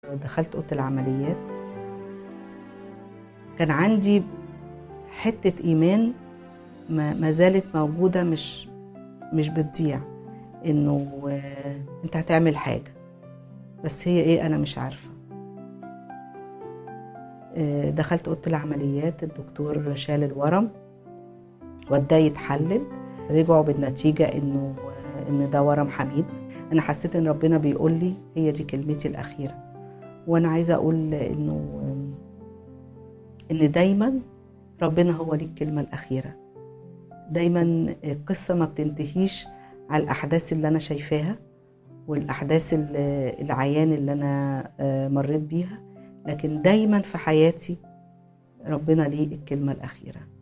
دخلت اوضه العمليات كان عندي حته ايمان ما ما زالت موجوده مش مش بتضيع انه آه، انت هتعمل حاجه بس هي ايه انا مش عارفه آه، دخلت اوضه العمليات الدكتور شال الورم وداه يتحلل رجعوا بالنتيجه انه آه، ان ده ورم حميد انا حسيت ان ربنا بيقول لي هي دي كلمتي الاخيره وانا عايزه اقول انه ان دايما ربنا هو ليه الكلمه الاخيره دايما القصه ما بتنتهيش على الاحداث اللي انا شايفاها والاحداث ال- العيان اللي انا آه، مريت بيها لكن دايما في حياتي ربنا ليه الكلمه الاخيره